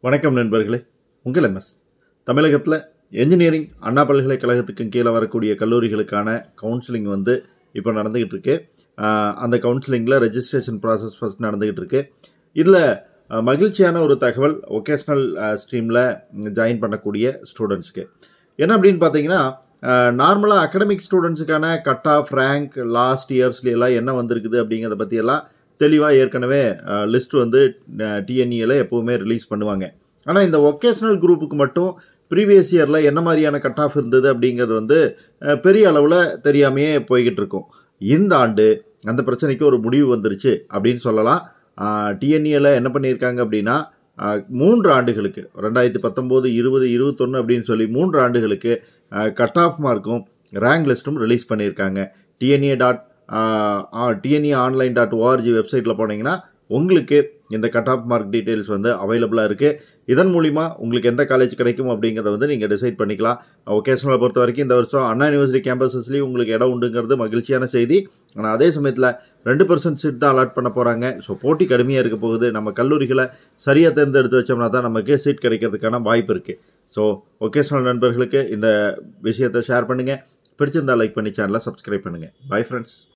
வணக்கம் நண்பர்களே உங்கள் எம்எஸ் தமிழகத்தில் என்ஜினியரிங் அண்ணா பல்கலைக்கழகத்துக்கு கீழே வரக்கூடிய கல்லூரிகளுக்கான கவுன்சிலிங் வந்து இப்போ நடந்துக்கிட்டு இருக்கு ஆஹ் அந்த கவுன்சிலிங்கில் ரெஜிஸ்ட்ரேஷன் ப்ராசஸ் ஃபஸ்ட் நடந்துக்கிட்டு இருக்கு இதில் மகிழ்ச்சியான ஒரு தகவல் ஒகேஷ்னல் ஸ்ட்ரீமில் ஜாயின் பண்ணக்கூடிய ஸ்டூடெண்ட்ஸ்க்கு என்ன அப்படின்னு பார்த்தீங்கன்னா நார்மலாக அகடமிக் ஸ்டூடெண்ட்ஸுக்கான கட் ஆஃப் ரேங்க் லாஸ்ட் இயர்ஸ்லாம் என்ன வந்திருக்குது அப்படிங்கிறத பற்றியெல்லாம் தெளிவாக ஏற்கனவே லிஸ்ட் வந்து டிஎன்இயில் எப்போவுமே ரிலீஸ் பண்ணுவாங்க ஆனால் இந்த ஒகேஷ்னல் குரூப்புக்கு மட்டும் ப்ரீவியஸ் இயரில் என்ன மாதிரியான கட் ஆஃப் இருந்தது அப்படிங்கிறது வந்து அஹ், பெரிய அளவில் தெரியாமையே போய்கிட்டு இருக்கும் இந்த ஆண்டு அந்த பிரச்சனைக்கு ஒரு முடிவு வந்துருச்சு அப்படின்னு சொல்லலாம் டிஎன்இயில் என்ன பண்ணியிருக்காங்க அப்படின்னா அஹ், மூன்று ஆண்டுகளுக்கு ரெண்டாயிரத்தி பத்தொம்போது இருபது இருபத்தொன்று அப்படின்னு சொல்லி மூன்று ஆண்டுகளுக்கு கட் ஆஃப் மார்க்கும் ரேங்க் லிஸ்ட்டும் ரிலீஸ் பண்ணியிருக்காங்க TNA dot TNE online dot ORG வெப்சைட்டில் போனீங்கன்னா உங்களுக்கு இந்த கட் ஆஃப் மார்க் டீட்டெயில்ஸ் வந்து அவைலபிளாக இருக்குது இதன் மூலிமா உங்களுக்கு எந்த காலேஜ் கிடைக்கும் அப்படிங்கிறத வந்து நீங்கள் டிசைட் பண்ணிக்கலாம் ஒகேஷனலை பொறுத்த வரைக்கும் இந்த வருஷம் அண்ணா யூனிவர்சிட்டி கேம்பஸஸ்லேயும் உங்களுக்கு இடம் உண்டுங்கிறது மகிழ்ச்சியான செய்தி ஆனால் அதே சமயத்தில் ரெண்டு பர்சன்ட் சீட் தான் அலாட் பண்ண போகிறாங்க ஸோ போட்டி கடுமையாக இருக்க போகுது நம்ம கல்லூரிகளை சரியாக தேர்ந்தெடுத்து வச்சோம்னா தான் நமக்கு சீட் கிடைக்கிறதுக்கான வாய்ப்பு இருக்குது ஸோ ஒகேஷனல் நண்பர்களுக்கு இந்த விஷயத்தை ஷேர் பண்ணுங்கள் பிடிச்சிருந்தா லைக் பண்ணி சேனலை சப்ஸ்கிரைப் பண்ணுங்கள் பை ஃப்ரெண்ட்ஸ்